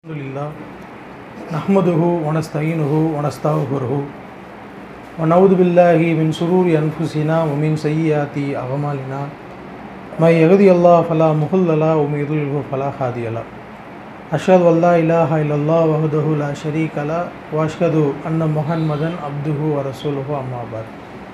الحمد لله نحمده ونستعينه ونستغفره ونعوذ بالله من شرور أنفسنا ومن سيئات أعمالنا من يهدي الله فلا مضل له ومن يضلل فلا هادي له أشهد أن لا إله إلا الله وحده لا شريك له وأشهد أن محمدا عبده ورسوله أما بعد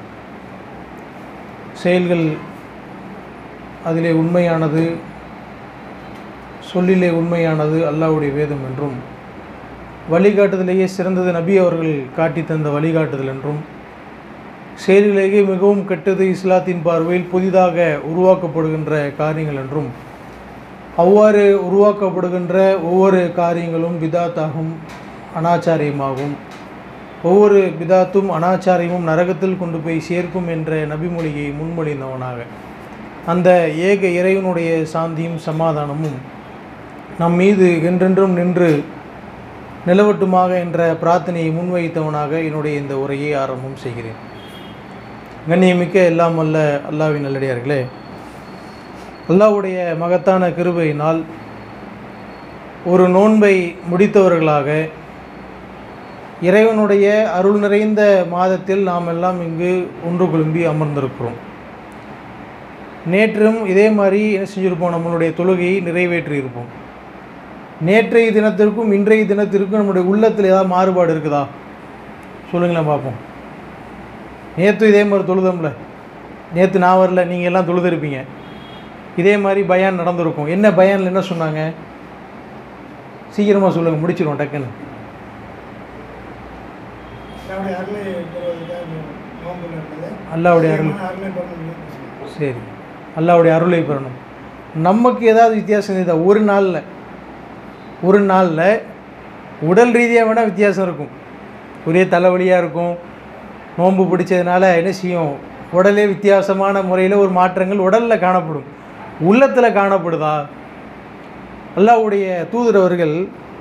செயல்கள் அதிலே உண்மையானது சொல்லிலே உண்மையானது அல்லாஹ்வுடைய வேதம் என்றும் வழிகாட்டுதலேயே சிறந்தது நபி அவர்கள் காட்டி தந்த வழிகாட்டுதல் என்றும் செயலிலேயே மிகவும் கெட்டது இஸ்லாத்தின் பார்வையில் புதிதாக உருவாக்கப்படுகின்ற காரியங்கள் என்றும் அவ்வாறு உருவாக்கப்படுகின்ற ஒவ்வொரு காரியங்களும் பிதாத்தாகும் அனாச்சாரியமாகும் ஒவ்வொரு பிதாத்தும் அனாச்சாரியமும் நரகத்தில் கொண்டு போய் சேர்க்கும் என்ற நபிமொழியை முன்மொழிந்தவனாக அந்த ஏக இறைவனுடைய சாந்தியும் சமாதானமும் நம் மீது என்றென்றும் நின்று நிலவட்டுமாக என்ற பிரார்த்தனையை முன்வைத்தவனாக என்னுடைய இந்த உரையை ஆரம்பம் செய்கிறேன் கண்ணியமிக்க எல்லாம் அல்ல அல்லாவின் நல்லடியார்களே அல்லாவுடைய மகத்தான கிருபையினால் ஒரு நோன்பை முடித்தவர்களாக இறைவனுடைய அருள் நிறைந்த மாதத்தில் நாம் எல்லாம் இங்கு ஒன்று குழும்பி அமர்ந்திருக்கிறோம் நேற்றும் இதே மாதிரி என்ன செஞ்சுருப்போம் நம்மளுடைய தொழுகையை நிறைவேற்றியிருப்போம் நேற்றைய தினத்திற்கும் இன்றைய தினத்திற்கும் நம்முடைய உள்ளத்தில் ஏதாவது மாறுபாடு இருக்குதா சொல்லுங்களேன் பார்ப்போம் நேற்று இதே மாதிரி தொழுதோம்ல நேற்று நான் வரல நீங்கள் எல்லாம் தொழுதுருப்பீங்க இதே மாதிரி பயான் நடந்திருக்கும் என்ன பயானில் என்ன சொன்னாங்க சீக்கிரமாக சொல்லுங்கள் முடிச்சிடுவோம் டக்குன்னு அல்லாவுடைய அருளை பெறுவதற்காக நோன்பு நடந்தது அல்லாவுடைய அருள் அருளை பெறணும் சரி அல்லாவுடைய அருளை பெறணும் நமக்கு ஏதாவது வித்தியாசம் இருந்தா ஒரு நாளில் ஒரு நாளில் உடல் ரீதியாக வேணால் வித்தியாசம் இருக்கும் ஒரே தலைவலியாக இருக்கும் நோன்பு பிடிச்சதுனால என்ன செய்யும் உடலே வித்தியாசமான முறையில் ஒரு மாற்றங்கள் உடலில் காணப்படும் உள்ளத்தில் காணப்படுதா அல்லாவுடைய தூதர் அவர்கள்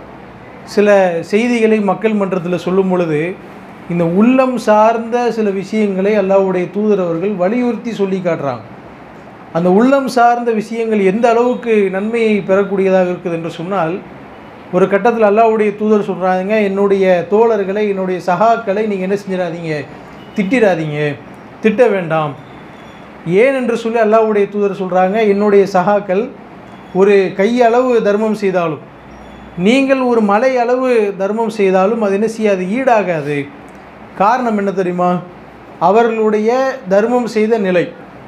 சில செய்திகளை மக்கள் மன்றத்தில் சொல்லும் பொழுது இந்த உள்ளம் சார்ந்த சில விஷயங்களை அல்லாஹ்வுடைய தூதர் அவர்கள் வலியுறுத்தி சொல்லி காட்டுறாங்க அந்த உள்ளம் சார்ந்த விஷயங்கள் எந்த அளவுக்கு நன்மையை பெறக்கூடியதாக இருக்குது என்று சொன்னால் ஒரு கட்டத்தில் அல்லாஹ்வுடைய தூதர் சொல்கிறாங்க என்னுடைய தோழர்களை என்னுடைய சகாக்களை நீங்கள் என்ன செஞ்சிடாதீங்க திட்டிடாதீங்க திட்ட வேண்டாம் ஏன் என்று சொல்லி அல்லாஹ்வுடைய தூதர் சொல்கிறாங்க என்னுடைய சகாக்கள் ஒரு கையளவு தர்மம் செய்தாலும் நீங்கள் ஒரு மலை அளவு தர்மம் செய்தாலும் அது என்ன செய்யாது ஈடாகாது காரணம் என்ன தெரியுமா அவர்களுடைய தர்மம் செய்த நிலை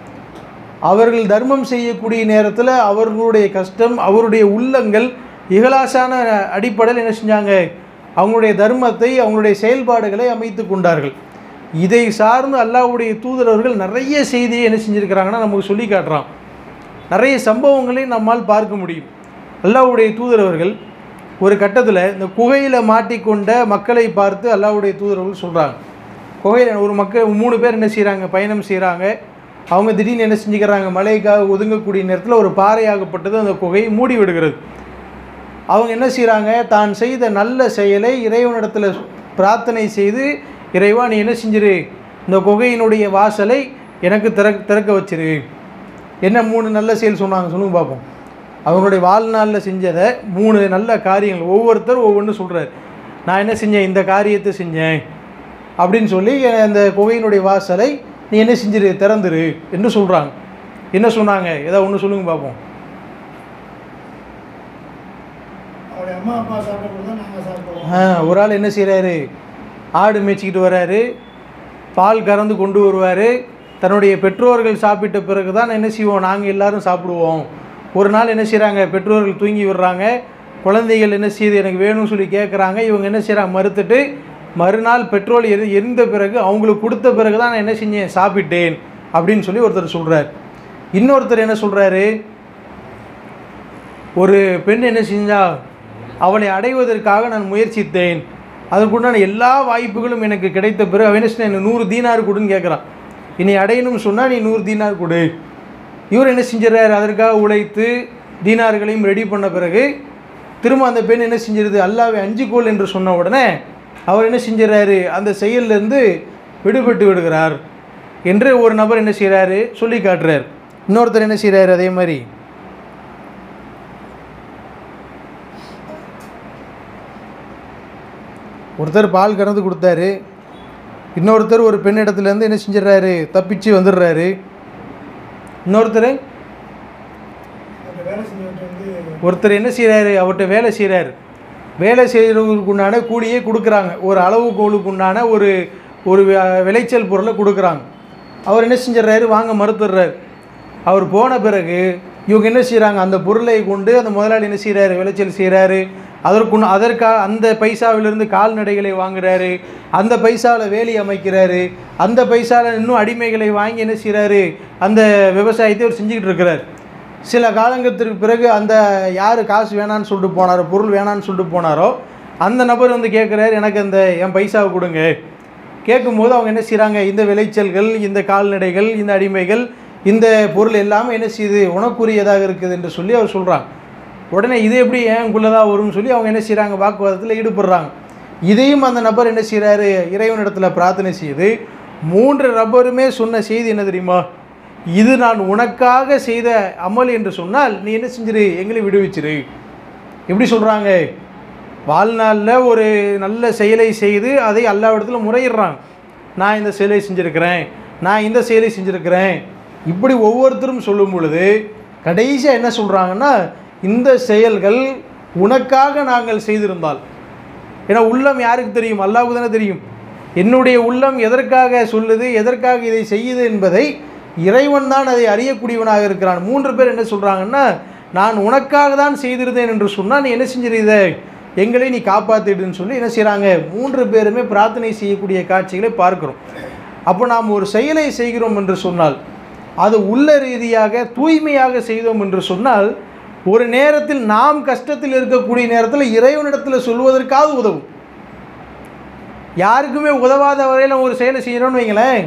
அவர்கள் தர்மம் செய்யக்கூடிய நேரத்தில் அவர்களுடைய கஷ்டம் அவருடைய உள்ளங்கள் இகலாசான அடிப்படையில் என்ன செஞ்சாங்க அவங்களுடைய தர்மத்தை அவங்களுடைய செயல்பாடுகளை அமைத்து கொண்டார்கள் இதை சார்ந்து அல்லாஹ்வுடைய தூதரவர்கள் நிறைய செய்தியை என்ன செஞ்சுருக்கிறாங்கன்னா நமக்கு சொல்லி காட்டுறான் நிறைய சம்பவங்களை நம்மால் பார்க்க முடியும் அல்லாஹ்வுடைய தூதரவர்கள் ஒரு கட்டத்தில் இந்த குகையில் மாட்டிக்கொண்ட மக்களை பார்த்து அல்லாஹ்வுடைய தூதரவர்கள் சொல்கிறாங்க குகையில் ஒரு மக்கள் மூணு பேர் என்ன செய்கிறாங்க பயணம் செய்கிறாங்க அவங்க திடீர்னு என்ன செஞ்சுக்கிறாங்க மழைக்காக ஒதுங்கக்கூடிய நேரத்தில் ஒரு பாறையாகப்பட்டது அந்த குகையை மூடி விடுகிறது அவங்க என்ன செய்கிறாங்க தான் செய்த நல்ல செயலை இறைவனிடத்தில் பிரார்த்தனை செய்து இறைவா நீ என்ன செஞ்சிரு இந்த குகையினுடைய வாசலை எனக்கு திறக்க திறக்க வச்சிரு என்ன மூணு நல்ல செயல் சொன்னாங்க சொல்லுங்க பார்ப்போம் அவங்களுடைய வாழ்நாளில் செஞ்சதை மூணு நல்ல காரியங்கள் ஒவ்வொருத்தர் ஒவ்வொன்று சொல்கிறார் நான் என்ன செஞ்சேன் இந்த காரியத்தை செஞ்சேன் அப்படின்னு சொல்லி அந்த குகையினுடைய வாசலை நீ என்ன செஞ்சிரு திறந்துரு என்று சொல்கிறாங்க என்ன சொன்னாங்க ஏதாவது ஒன்று சொல்லுங்க பார்ப்போம் அவருடைய அம்மா அப்பா சாப்பிட தான் நாங்கள் சாப்பிடுவோம் ஆ, ஒரு ஆள் என்ன செய்கிறாரு ஆடு மேய்ச்சிக்கிட்டு வராரு பால் கறந்து கொண்டு வருவார் தன்னுடைய பெற்றோர்கள் சாப்பிட்ட பிறகு தான் என்ன செய்வோம் நாங்கள் எல்லாரும் சாப்பிடுவோம் ஒரு நாள் என்ன செய்கிறாங்க பெற்றோர்கள் தூங்கி விடுறாங்க குழந்தைகள் என்ன செய்யுது எனக்கு வேணும்னு சொல்லி கேட்குறாங்க இவங்க என்ன செய்கிறாங்க மறுத்துட்டு மறுநாள் பெட்ரோல் எரி எரிந்த பிறகு அவங்களுக்கு கொடுத்த பிறகு தான் நான் என்ன செஞ்சேன் சாப்பிட்டேன் அப்படின்னு சொல்லி ஒருத்தர் சொல்கிறார் இன்னொருத்தர் என்ன சொல்கிறாரு ஒரு பெண் என்ன செஞ்சா அவளை அடைவதற்காக நான் முயற்சித்தேன் அதற்குண்டான எல்லா வாய்ப்புகளும் எனக்கு கிடைத்த பிறகு அவன் என்ன செஞ்சான், எனக்கு நூறு தீனார் கொடுன்னு கேட்குறான் இனி அடையணும்னு சொன்னால் நீ நூறு தீனார் கொடு இவர் என்ன செஞ்சிடறாரு அதற்காக உழைத்து தீனார்களையும் ரெடி பண்ண பிறகு திரும்ப அந்த பெண் என்ன செஞ்சிருது அல்லாவை அஞ்சுக்கோள் என்று சொன்ன உடனே அவர் என்ன செஞ்சிடறாரு அந்த செயல்லேருந்து விடுபட்டு விடுகிறார் என்று ஒரு நபர் என்ன செய்கிறாரு சொல்லி காட்டுறார் இன்னொருத்தர் என்ன செய்கிறாரு அதே மாதிரி ஒருத்தர் பால் கறந்து கொடுத்தாரு இன்னொருத்தர் ஒரு பெண் இடத்துலேருந்து என்ன செஞ்சிடறாரு தப்பிச்சு வந்துடுறாரு இன்னொருத்தர் அந்த வேலை செஞ்சவர்கிட்ட வந்து ஒருத்தர் என்ன செய்கிறாரு அவர்கிட்ட வேலை செய்கிறாரு வேலை செய்கிறவங்களுக்கு உண்டான கூலியே கொடுக்குறாங்க ஒரு அளவுகோலுக்கு உண்டான ஒரு ஒரு வி- விளைச்சல் பொருளை கொடுக்குறாங்க அவர் என்ன செஞ்சிடறாரு வாங்க மறுத்துடுறாரு அவர் போன பிறகு இவங்க என்ன செய்கிறாங்க அந்த பொருளை கொண்டு அந்த முதலாளி என்ன செய்கிறாரு விளைச்சல் செய்கிறாரு அதற்கு அதற்காக அந்த பைசாவிலிருந்து கால்நடைகளை வாங்குறாரு அந்த பைசாவில் வேலி அமைக்கிறாரு அந்த பைசாவில் இன்னும் அடிமைகளை வாங்கி என்ன செய்கிறாரு அந்த விவசாயத்தை அவர் செஞ்சுக்கிட்டு இருக்கிறார் சில காலங்கத்திற்கு பிறகு அந்த யார் காசு வேணான்னு சொல்லிட்டு போனாரோ பொருள் வேணான்னு சொல்லிட்டு போனாரோ அந்த நபர் வந்து கேட்குறாரு எனக்கு அந்த என் பைசாவை கொடுங்க கேட்கும்போது அவங்க என்ன செய்கிறாங்க இந்த விளைச்சல்கள் இந்த கால்நடைகள் இந்த அடிமைகள் இந்த பொருள் எல்லாமே என்ன செய்யுது உனக்குரியதாக இருக்குது என்று சொல்லி அவர் சொல்கிறாங்க உடனே இது எப்படி ஏன்குள்ளதாக வரும்னு சொல்லி அவங்க என்ன செய்கிறாங்க வாக்குவாதத்தில் ஈடுபடுறாங்க இதையும் அந்த நபர் என்ன செய்கிறாரு இறைவனிடத்தில் பிரார்த்தனை செய்து மூன்று நபருமே சொன்ன செய்தி என்ன தெரியுமா இது நான் உனக்காக செய்த அமல் என்று சொன்னால் நீ என்ன செஞ்சிரு எங்களை விடுவிச்சிரு எப்படி சொல்கிறாங்க வாழ்நாளில் ஒரு நல்ல செயலை செய்து அதை அல்லாவிடத்துல முறையிடுறாங்க நான் இந்த செயலை செஞ்சுருக்கிறேன் நான் இந்த செயலை செஞ்சுருக்கிறேன் இப்படி ஒவ்வொருத்தரும் சொல்லும் பொழுது கடைசியாக என்ன சொல்கிறாங்கன்னா இந்த செயல்கள் உனக்காக நாங்கள் செய்திருந்தால் ஏன்னா உள்ளம் யாருக்கு தெரியும் அல்லாஹ்வுக்கு தானே தெரியும் என்னுடைய உள்ளம் எதற்காக சொல்லுது எதற்காக இதை செய்யுது என்பதை இறைவன் தான் அதை அறியக்கூடியவனாக இருக்கிறான் மூன்று பேர் என்ன சொல்கிறாங்கன்னா நான் உனக்காக தான் செய்திருந்தேன் என்று சொன்னால் நீ என்ன செஞ்சிருந்த எங்களை நீ காப்பாற்றிடுன்னு சொல்லி என்ன செய்கிறாங்க மூன்று பேருமே பிரார்த்தனை செய்யக்கூடிய காட்சிகளை பார்க்கிறோம் அப்போ நாம் ஒரு செயலை செய்கிறோம் என்று சொன்னால் அது உள்ள ரீதியாக தூய்மையாக செய்தோம் என்று சொன்னால் ஒரு நேரத்தில் நாம் கஷ்டத்தில் இருக்கக்கூடிய நேரத்தில் இறைவனிடத்தில் சொல்வதற்காவது உதவும் யாருக்குமே உதவாத வரையில் ஒரு செயலை செய்யணும்னு வைங்களேன்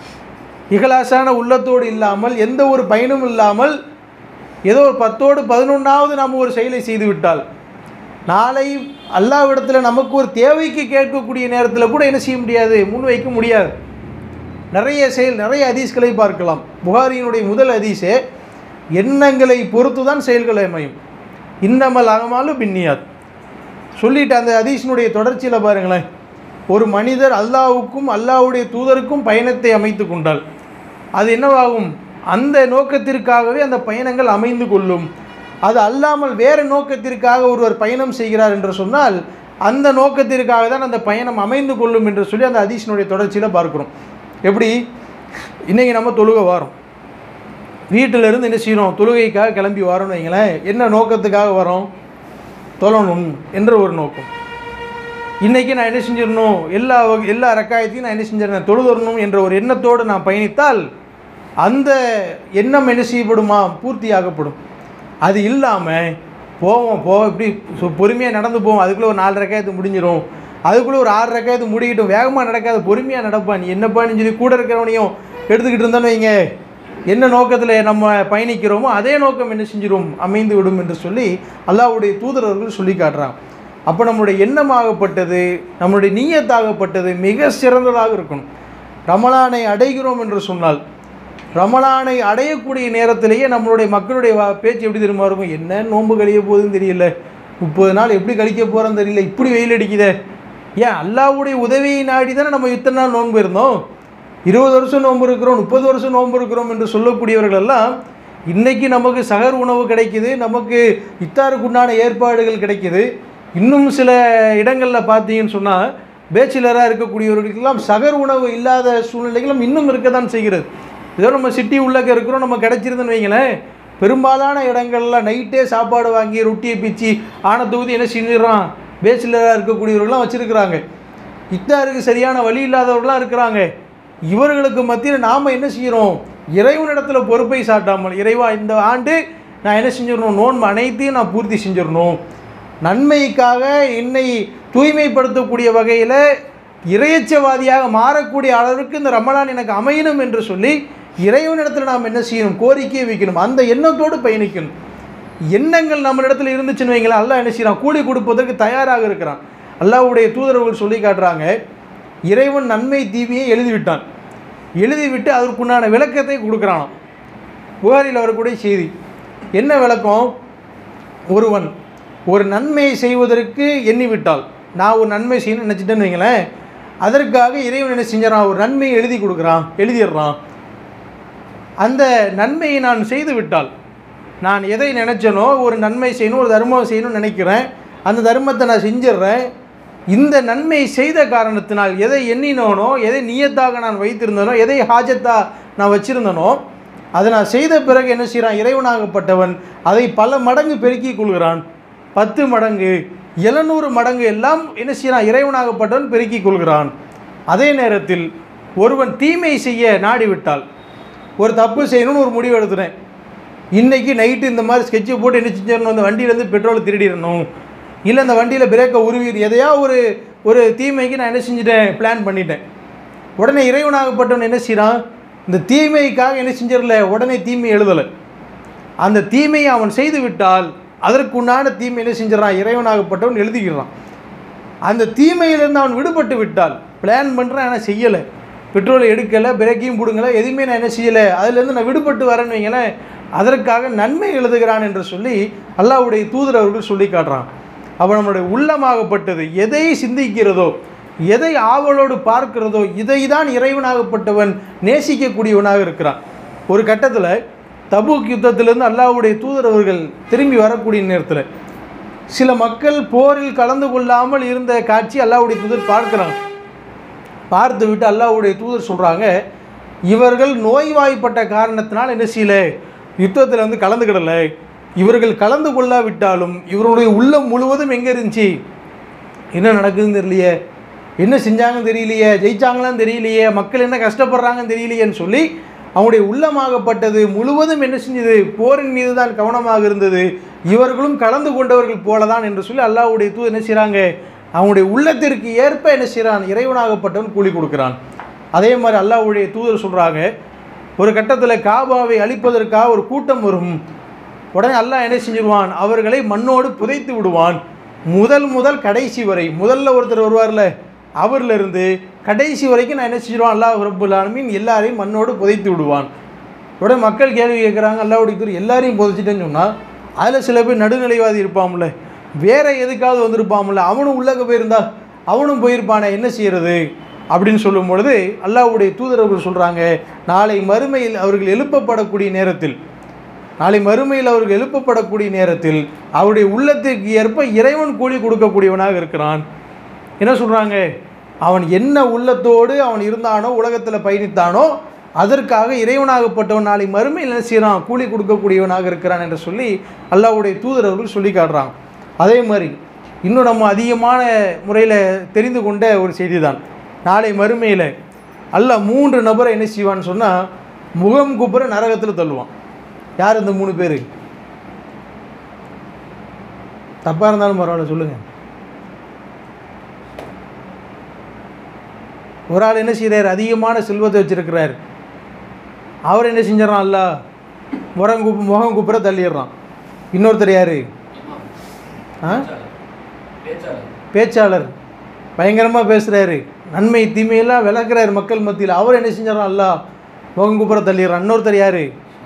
இகலாசான உள்ளத்தோடு இல்லாமல் எந்த ஒரு பயனும் இல்லாமல் ஏதோ ஒரு பத்தோடு பதினொன்றாவது நாம் ஒரு செயலை செய்து விட்டால் நாளை அல்லாவிடத்தில் நமக்கு ஒரு தேவைக்கு கேட்கக்கூடிய நேரத்தில் கூட என்ன செய்ய முடியாது முன்வைக்க முடியாது நிறைய செயல் நிறைய ஹதீஸ்களை பார்க்கலாம் புகாரியினுடைய முதல் ஹதீஸே எண்ணங்களை பொறுத்து தான் செயல்கள் அமையும் இன்னமல் அகமாலும் பின்னியாத் சொல்லிட்டு அந்த ஹதீஸினுடைய தொடர்ச்சியில் பாருங்களேன் ஒரு மனிதர் அல்லாஹ்வுக்கும் அல்லாஹ்வுடைய தூதருக்கும் பயணத்தை அமைத்து கொண்டால் அது என்னவாகும் அந்த நோக்கத்திற்காகவே அந்த பயணங்கள் அமைந்து கொள்ளும் அது அல்லாமல் வேறு நோக்கத்திற்காக ஒருவர் பயணம் செய்கிறார் என்று சொன்னால் அந்த நோக்கத்திற்காக தான் அந்த பயணம் அமைந்து கொள்ளும் என்று சொல்லி அந்த ஹதீஸினுடைய தொடர்ச்சியில் பார்க்குறோம் எப்படி இன்றைக்கி நம்ம தொழுகை வாரோம் வீட்டில இருந்து என்ன செய்யணும் தொழுகைக்காக கிளம்பி வரோம்னு வைங்களேன் என்ன நோக்கத்துக்காக வரோம் தொழணும் என்ற ஒரு நோக்கம் இன்றைக்கி நான் என்ன செஞ்சிடணும் எல்லா வகை- எல்லா ரக்காயத்தையும் நான் என்ன செஞ்சிடணும் தொழுதரணும் என்ற ஒரு எண்ணத்தோடு நான் பயணித்தால் அந்த எண்ணம் என்ன செய்யப்படுமா பூர்த்தியாகப்படும் அது இல்லாமல் போவோம் போவோம் இப்படி பொறுமையாக நடந்து போவோம் அதுக்குள்ளே ஒரு நாலு ரக்காயத்து முடிஞ்சிடும் அதுக்குள்ளே ஒரு ஆறு ரக்காயத்து முடிக்கிட்டும் வேகமாக நடக்காது பொறுமையாக நடப்பா நீ என்னப்பான்னு சொல்லி கூட இருக்கிறவனையும் எடுத்துக்கிட்டு இருந்தோன்னு வைங்க என்ன நோக்கத்தில் நம்ம பயணிக்கிறோமோ அதே நோக்கம் என்ன செஞ்சிடும் அமைந்து விடும் என்று சொல்லி அல்லாஹ்வுடைய தூதரர்கள் சொல்லி காட்டுறாங்க அப்போ நம்முடைய எண்ணமாகப்பட்டது நம்முடைய நீயத்தாகப்பட்டது மிக சிறந்ததாக இருக்கணும் ரமலானை அடைகிறோம் என்று சொன்னால் ரமலானை அடையக்கூடிய நேரத்திலேயே நம்மளுடைய மக்களுடைய வா- பேச்சு எப்படி தெரியுமா இருக்கும் என்ன நோன்பு கழிய போகுதுன்னு தெரியல முப்பது நாள் எப்படி கழிக்க போகிறோன்னு தெரியல இப்படி வெயில் அடிக்குதே ஏன் அல்லாஹ்வுடைய உதவியை நாடி தானே நம்ம இத்தனை நாள் நோன்பு இருந்தோம் இருபது வருஷம் நோன்பு இருக்கிறோம் முப்பது வருஷம் நோன்பு இருக்கிறோம் என்று சொல்லக்கூடியவர்கள் எல்லாம் இன்னைக்கு நமக்கு சகர் உணவு கிடைக்குது நமக்கு இத்தாருக்குண்டான ஏற்பாடுகள் கிடைக்குது இன்னும் சில இடங்களில் பார்த்தீங்கன்னு சொன்னால் பேச்சுலராக இருக்கக்கூடியவர்களுக்கெல்லாம் சகர் உணவு இல்லாத சூழ்நிலைகளும் இன்னும் இருக்க தான் செய்கிறது ஏதோ நம்ம சிட்டி உள்ளக்க இருக்கிறோம் நம்ம கிடைச்சிருதுன்னு வைங்களேன் பெரும்பாலான இடங்கள்ல நைட்டே சாப்பாடு வாங்கி ரொட்டியை பிச்சு ஆன தொகுதி என்ன செஞ்சிடறான் பேச்சுலராக இருக்கக்கூடியவர்கள்லாம் வச்சுருக்கிறாங்க இத்தாருக்கு சரியான வழி இல்லாதவர்களாம் இருக்கிறாங்க இவர்களுக்கு மத்தியில் நாம் என்ன செய்கிறோம் இறைவனிடத்தில் பொறுப்பை சாட்டாமல் இறைவா இந்த ஆண்டு நான் என்ன செஞ்சிடணும் நோன்பு அனைத்தையும் நான் பூர்த்தி செஞ்சிடணும் நன்மைக்காக என்னை தூய்மைப்படுத்தக்கூடிய வகையில் இறையச்சவாதியாக மாறக்கூடிய அளவிற்கு இந்த ரமலான் எனக்கு அமையணும் என்று சொல்லி இறைவனிடத்தில் நாம் என்ன செய்யணும் கோரிக்கையை வைக்கணும் அந்த எண்ணத்தோடு பயணிக்கணும் எண்ணங்கள் நம்மளிடத்தில் இருந்துச்சுன்னு வைங்களேன் அல்லாஹ் என்ன செய்யறான் கூலி கொடுப்பதற்கு தயாராக இருக்கிறான் அல்லாஹ்வுடைய தூதரவர்கள் சொல்லி காட்டுறாங்க இறைவன் நன்மை தீமையை எழுதிவிட்டான் எழுதிவிட்டு அதற்குண்டான விளக்கத்தை கொடுக்குறானாம் புகாரில் வரக்கூடிய செய்தி என்ன விளக்கம் ஒருவன் ஒரு நன்மையை செய்வதற்கு எண்ணிவிட்டால் நான் ஒரு நன்மை செய்யணும்னு நினச்சிட்டேன்னு வைங்களேன் அதற்காக இறைவன் என்ன செஞ்சிடறான் ஒரு நன்மையை எழுதி கொடுக்குறான் எழுதிடுறான் அந்த நன்மையை நான் செய்து விட்டால் நான் எதை நினச்சனோ ஒரு நன்மை செய்யணும் ஒரு தர்மம் செய்யணும்னு நினைக்கிறேன் அந்த தர்மத்தை நான் செஞ்சிடுறேன் இந்த நன்மை செய்த காரணத்தினால் எதை எண்ணினோனோ எதை நியத்தாக நான் வைத்திருந்தனோ எதை ஹாஜத்தா நான் வச்சிருந்தனோ அதை நான் செய்த பிறகு என்ன செய்கிறான் இறைவனாகப்பட்டவன் அதை பல மடங்கு பெருக்கிக் கொள்கிறான் பத்து மடங்கு எழுநூறு மடங்கு எல்லாம் என்ன செய்கிறான் இறைவனாகப்பட்டவன் பெருக்கிக் கொள்கிறான் அதே நேரத்தில் ஒருவன் தீமை செய்ய நாடிவிட்டால் ஒரு தப்பு செய்யணும்னு ஒரு முடிவு எடுத்துட்டேன் இன்றைக்கி நைட்டு இந்த மாதிரி ஸ்கெட்சை போட்டு என்ன செஞ்சிடணும் அந்த வண்டியிலேருந்து பெட்ரோல் திருடிடணும் இல்லை அந்த வண்டியில் பிரேக்கை உருவி எதையா ஒரு ஒரு தீமைக்கு நான் என்ன செஞ்சுட்டேன் பிளான் பண்ணிட்டேன் உடனே இறைவனாகப்பட்டவன் என்ன செய்கிறான் இந்த தீமைக்காக என்ன செஞ்சிடல உடனே தீமை எழுதலை அந்த தீமையை அவன் செய்து விட்டால் அதற்குண்டான தீமை என்ன செஞ்சிடறான் இறைவனாகப்பட்டவன் எழுதிக்கிறான் அந்த தீமையிலிருந்து அவன் விடுபட்டு விட்டால் பிளான் பண்ணுறேன் ஆனால் செய்யலை பெட்ரோலை எடுக்கலை பிரேக்கையும் பிடுங்கலை எதுவுமே நான் என்ன செய்யலை அதுலேருந்து நான் விடுபட்டு வரேன்னு வைங்களேன் அதற்காக நன்மை எழுதுகிறான் என்று சொல்லி அல்லாஹ்வுடைய தூதர் அவர்கள் சொல்லி காட்டுறான் அப்போ நம்மளுடைய உள்ளமாகப்பட்டது எதை சிந்திக்கிறதோ எதை ஆவலோடு பார்க்கிறதோ இதை தான் இறைவனாகப்பட்டவன் நேசிக்கக்கூடியவனாக இருக்கிறான் ஒரு கட்டத்தில் தபூக் யுத்தத்திலிருந்து அல்லாஹ்வுடைய தூதர் அவர்கள் திரும்பி வரக்கூடிய நேரத்தில் சில மக்கள் போரில் கலந்து கொள்ளாமல் இருந்த காட்சி அல்லாஹ்வுடைய தூதர் பார்க்குறாங்க பார்த்து விட்டு அல்லாஹ்வுடைய தூதர் சொல்கிறாங்க இவர்கள் நோய்வாய்ப்பட்ட காரணத்தினால் என்ன செய்யல யுத்தத்தில் வந்து கலந்துக்கிடலை இவர்கள் கலந்து கொள்ளாவிட்டாலும் இவருடைய உள்ளம் முழுவதும் எங்கே இருந்துச்சு என்ன நடக்குதுன்னு தெரியலையே என்ன செஞ்சாங்கன்னு தெரியலையே ஜெயிச்சாங்களான்னு தெரியலையே மக்கள் என்ன கஷ்டப்படுறாங்கன்னு தெரியலையேன்னு சொல்லி அவங்களுடைய உள்ளமாகப்பட்டது முழுவதும் என்ன செஞ்சது போரின் மீது தான் கவனமாக இருந்தது இவர்களும் கலந்து கொண்டவர்கள் போலதான் என்று சொல்லி அல்லாஹ்வுடைய தூது என்ன செய்கிறாங்க அவங்களுடைய உள்ளத்திற்கு ஏற்ப என்ன செய்கிறான் இறைவனாகப்பட்டவன் கூலி கொடுக்குறான் அதே மாதிரி அல்லாஹ்வுடைய தூதர் சொல்கிறாங்க ஒரு கட்டத்தில் காபாவை அழிப்பதற்காக ஒரு கூட்டம் வரும் உடனே அல்லாஹ் என்ன செஞ்சிருவான் அவர்களை மண்ணோடு புதைத்து விடுவான் முதல் முதல் கடைசி வரை முதல்ல ஒருத்தர் வருவார்ல அவர்ல இருந்து கடைசி வரைக்கும் நான் என்ன செஞ்சிருவான் அல்லாஹ் ரப்புல் ஆலமீன் எல்லாரையும் மண்ணோடு புதைத்து விடுவான் உடனே மக்கள் கேள்வி கேட்குறாங்க அல்லாஹ்வுடைய தூர் எல்லாரையும் புதைச்சிட்டேன்னு சொன்னால் அதில் சில பேர் நடுநிலைவாதி இருப்பாம்ல வேற எதுக்காவது வந்திருப்பாம்ல அவனும் உள்ளக போயிருந்தா அவனும் போயிருப்பானே என்ன செய்யறது அப்படின்னு சொல்லும் பொழுது அல்லாஹ்வுடைய தூதரவர்கள் சொல்கிறாங்க நாளை மறுமையில் அவர்கள் எழுப்பப்படக்கூடிய நேரத்தில் நாளை மறுமையில் அவர்கள் எழுப்பப்படக்கூடிய நேரத்தில் அவருடைய உள்ளத்திற்கு ஏற்ப இறைவன் கூலி கொடுக்கக்கூடியவனாக இருக்கிறான் என்ன சொல்கிறாங்க அவன் என்ன உள்ளத்தோடு அவன் இருந்தானோ உலகத்தில் பயணித்தானோ அதற்காக இறைவனாகப்பட்டவன் நாளை மறுமையில் என்ன செய்கிறான் கூலி கொடுக்கக்கூடியவனாக இருக்கிறான் என்று சொல்லி அல்லாஹ்வுடைய தூதர் அவர்கள் சொல்லி காட்டுறாங்க அதே மாதிரி இன்னும் நம்ம அதிகமான முறையில் தெரிந்து கொண்ட ஒரு செய்தி தான் நாளை மறுமையில் அல்லாஹ் மூன்று நபரை என்ன செய்வான்னு சொன்னால் முகம் குப்புற நரகத்தில் தள்ளுவான் யார் இந்த மூணு பேர் தப்பாக இருந்தாலும் பரவாயில்ல சொல்லுங்கள் ஒரு ஆள் என்ன செய்கிறார் அதிகமான செல்வத்தை வச்சிருக்கிறார் அவர் என்ன செஞ்சிடறான் அல்ல முகம் குப்பு முகம் குப்புற தள்ளிடுறான் இன்னொருத்தர் யார் ஆ பேச்சாளர் பயங்கரமாக பேசுகிறாரு நன்மை தீமையெல்லாம் விளக்குறாரு மக்கள் மத்தியில் அவர் என்ன செஞ்சிடறான் அல்ல முகம் குப்புற தள்ளிடுறான் இன்னொருத்தர் யார்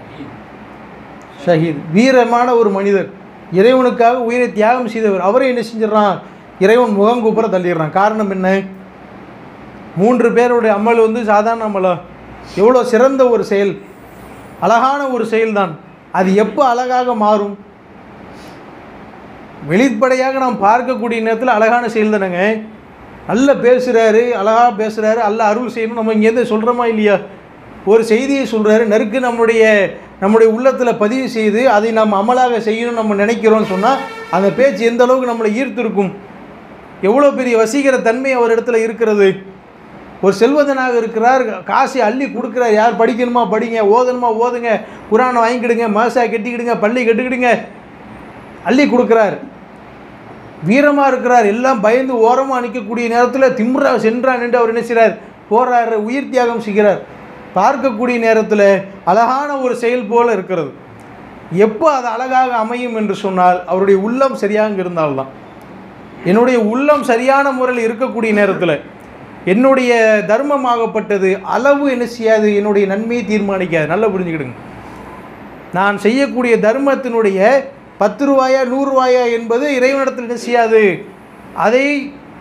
ஷஹீத் வீரமான ஒரு மனிதர் இறைவனுக்காக உயிரை தியாகம் செய்தவர் அவரை என்ன செஞ்சிடறான் இறைவன் முகம் கூப்புற தள்ளிடுறான் காரணம் என்ன மூன்று பேருடைய அமல் வந்து சாதாரண அமலா எவ்வளோ சிறந்த ஒரு செயல் அழகான ஒரு செயல்தான் அது எப்போ அழகாக மாறும் வெளிப்படையாக நாம் பார்க்கக்கூடிய நேரத்தில் அழகான செயல் தானேங்க நல்ல பேசுகிறாரு அழகாக பேசுகிறாரு அல்ல அருள் செய்யணும் நம்ம இங்கேருந்து சொல்கிறோமா இல்லையா ஒரு செய்தியை சொல்கிறாரு நறுக்கு நம்முடைய நம்முடைய உள்ளத்தில் பதிவு செய்து அதை நாம் அமலாக செய்யணும் நம்ம நினைக்கிறோம்னு சொன்னால் அந்த பேச்சு எந்த அளவுக்கு நம்மளை ஈர்த்திருக்கும் எவ்வளோ பெரிய வசீகர தன்மை அவர் இடத்துல இருக்கிறது ஒரு செல்வதனாக இருக்கிறார் காசை அள்ளி கொடுக்குறார் யார் படிக்கணுமா படிங்க ஓதணுமா ஓதுங்க குரானை வாங்கிக்கிடுங்க மாசா கட்டிக்கிடுங்க பள்ளி கட்டுக்கிடுங்க அள்ளி கொடுக்குறார் வீரமாக இருக்கிறார் எல்லாம் பயந்து ஓரமாக நிற்கக்கூடிய நேரத்தில் திம்ரா சென்றான் என்று அவர் என்ன செய்கிறார் போராடுற உயிர் தியாகம் செய்கிறார் பார்க்கக்கூடிய நேரத்தில் அழகான ஒரு செயல் போல இருக்கிறது எப்போ அது அழகாக அமையும் என்று சொன்னால் அவருடைய உள்ளம் சரியாக இருந்தால்தான் என்னுடைய உள்ளம் சரியான முறையில் இருக்கக்கூடிய நேரத்தில் என்னுடைய தர்மமாகப்பட்டது அளவு என்ன செய்யாது என்னுடைய நன்மையை தீர்மானிக்காது நல்லா புரிஞ்சுக்கிடுங்க நான் செய்யக்கூடிய தர்மத்தினுடைய பத்து ரூபாயா நூறு ரூபாயா என்பது இறைவனிடத்தில் என்ன செய்யாது அதை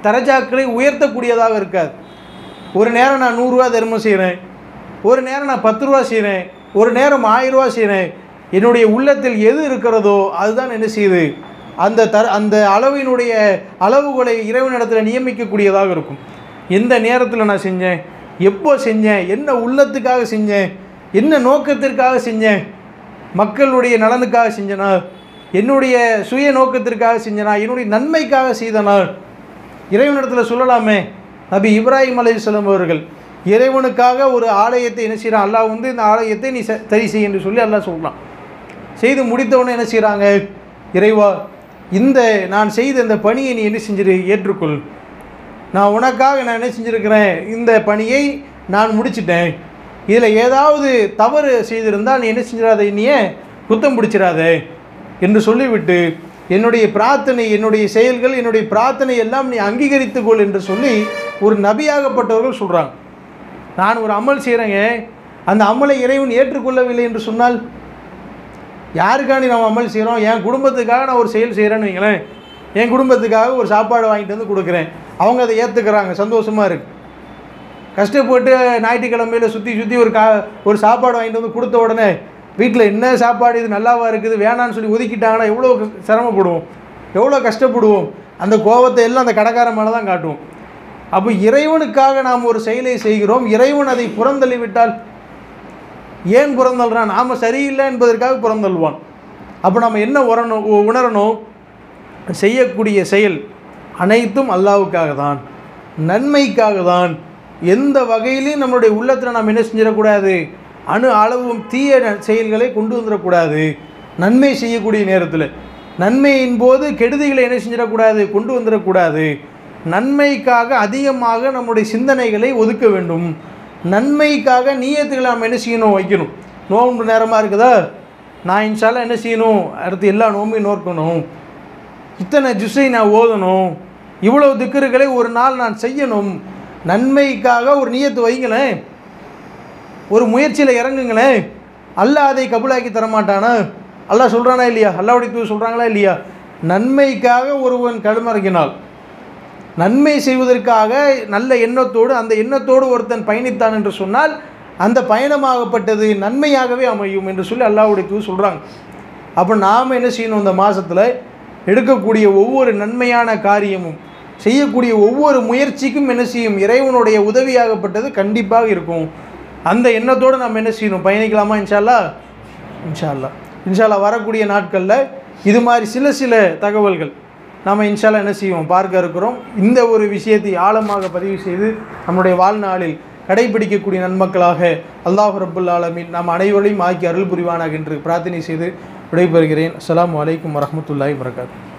தரஜாக்களை உயர்த்தக்கூடியதாக இருக்காது ஒரு நேரம் நான் நூறுரூவா தர்மம் செய்கிறேன் ஒரு நேரம் நான் பத்து ரூபா செய்கிறேன் ஒரு நேரம் ஆயிரம் ரூபா செய்கிறேன் என்னுடைய உள்ளத்தில் எது இருக்கிறதோ அதுதான் என்ன செய்யுது அந்த த அந்த அளவினுடைய அளவுகளை இறைவனிடத்தில் நியமிக்கக்கூடியதாக இருக்கும் எந்த நேரத்தில் நான் செஞ்சேன் எப்போ செஞ்சேன் என்ன உள்ளத்துக்காக செஞ்சேன் என்ன நோக்கத்திற்காக செஞ்சேன் மக்களுடைய நலனுக்காக செஞ்சனா என்னுடைய சுய நோக்கத்திற்காக செஞ்சனா என்னுடைய நன்மைக்காக செய்தனா இறைவனிடத்தில் சொல்லலாமே நபி இப்ராஹிம் அலைஹிஸ்ஸலாம் அவர்கள் இறைவனுக்காக ஒரு ஆலயத்தை என்ன செய்கிறான் அல்லாஹ் வந்து இந்த ஆலயத்தை நீ ச- சரி செய் என்று சொல்லி அல்லாஹ் சொல்கிறான் செய்து முடித்தவுடனே என்ன செய்கிறாங்க இறைவா இந்த நான் செய்த இந்த பணியை நீ என்ன செஞ்சிரு ஏற்றுக்கொள் நான் உனக்காக நான் என்ன செஞ்சுருக்கிறேன் இந்த பணியை நான் முடிச்சிட்டேன் இதில் ஏதாவது தவறு செய்திருந்தால் நீ என்ன செஞ்சிடாத நீயே குத்தம் பிடிச்சிடாத என்று சொல்லிவிட்டு என்னுடைய பிரார்த்தனை என்னுடைய செயல்கள் என்னுடைய பிரார்த்தனை எல்லாம் நீ அங்கீகரித்துக்கொள் என்று சொல்லி ஒரு நபியாகப்பட்டவர்கள் சொல்கிறாங்க நான் ஒரு அமல் செய்கிறேங்க அந்த அமலை இறைவன் ஏற்றுக்கொள்ளவில்லை என்று சொன்னால் யாருக்காண்டி நம்ம அமல் செய்கிறோம் என் குடும்பத்துக்காக நான் ஒரு செயல் செய்கிறேன்னு வைங்களேன் என் குடும்பத்துக்காக ஒரு சாப்பாடு வாங்கிட்டு வந்து கொடுக்குறேன் அவங்க அதை ஏற்றுக்கிறாங்க சந்தோஷமாக இருக்கு கஷ்டப்பட்டு ஞாயிற்றுக்கிழமையில் சுற்றி சுற்றி ஒரு கா ஒரு சாப்பாடு வாங்கிட்டு வந்து கொடுத்த உடனே வீட்டில் என்ன சாப்பாடு இது நல்லாவா இருக்குது வேணான்னு சொல்லி ஒதுக்கிட்டாங்கன்னா எவ்வளோ க- சிரமப்படுவோம் எவ்வளோ கஷ்டப்படுவோம் அந்த கோபத்தை எல்லாம் அந்த கடைக்காரன் மேலே தான் காட்டுவோம் அப்போ இறைவனுக்காக நாம் ஒரு செயலை செய்கிறோம் இறைவன் அதை புறந்தள்ளி விட்டால் ஏன் புறந்தள்ளுறான் நாம் சரியில்லை என்பதற்காக புறந்தள்ளுவான் அப்போ நம்ம என்ன உணரணும் உ- உணரணும் செய்யக்கூடிய செயல் அனைத்தும் அல்லாவுக்காக தான் நன்மைக்காக தான் எந்த வகையிலையும் நம்மளுடைய உள்ளத்தில் நாம் என்ன செஞ்சிடக்கூடாது அணு அளவும் தீய ந- செயல்களை கொண்டு வந்துடக்கூடாது நன்மை செய்யக்கூடிய நேரத்தில் நன்மையின் போது கெடுதிகளை என்ன செஞ்சிடக்கூடாது கொண்டு வந்துடக்கூடாது நன்மைக்காக அதிகமாக நம்முடைய சிந்தனைகளை ஒதுக்க வேண்டும் நன்மைக்காக நீயத்துகளை நாம் என்ன செய்யணும் வைக்கணும் நோன்பு நேரமாக இருக்குதா நான் இன்ஷால்லாம் என்ன செய்யணும் அடுத்து எல்லா நோம்பையும் நோக்கணும் இத்தனை ஜுஸை நான் ஓதணும் இவ்வளவு திக்கர்களை ஒரு நாள் நான் செய்யணும் நன்மைக்காக ஒரு நியத்து வைங்களேன் ஒரு முயற்சியில் இறங்குங்களேன் அல்லாஹ் அதை கபூலாக்கி தரமாட்டானா அல்லாஹ் சொல்கிறானா இல்லையா அல்லாவுடைய தூது சொல்கிறாங்களா இல்லையா நன்மைக்காக ஒருவன் கடுமறங்கினால் நன்மை செய்வதற்காக நல்ல எண்ணத்தோடு அந்த எண்ணத்தோடு ஒருத்தன் பயணித்தான் என்று சொன்னால் அந்த பயணமாகப்பட்டது நன்மையாகவே அமையும் என்று சொல்லி அல்லாஹ்வுடைய தூது சொல்கிறாங்க அப்போ நாம் என்ன செய்யணும் இந்த மாதத்தில் எடுக்கக்கூடிய ஒவ்வொரு நன்மையான காரியமும் செய்யக்கூடிய ஒவ்வொரு முயற்சிக்கும் என்ன செய்யும் இறைவனுடைய உதவியாகப்பட்டது கண்டிப்பாக இருக்கும் அந்த எண்ணத்தோடு நம்ம என்ன செய்யணும் பயணிக்கலாமா இன்ஷால்லா இன்ஷால்லா இன்ஷால்லா வரக்கூடிய நாட்களில் இது மாதிரி சில சில தகவல்கள் நாம் இன்ஷால்லா என்ன செய்வோம் பார்க்க இருக்கிறோம் இந்த ஒரு விஷயத்தை ஆழமாக பதிவு செய்து நம்முடைய வாழ்நாளில் கடைபிடிக்கக்கூடிய நன்மக்களாக அல்லாஹ் ரப்புல் ஆலமீன் நாம் அனைவரையும் ஆக்கி அருள் புரிவானாக என்று பிரார்த்தனை செய்து விடைபெறுகிறேன் அஸ்ஸலாமு அலைக்கும் வரஹ்மத்துல்லாஹி வரகாத்து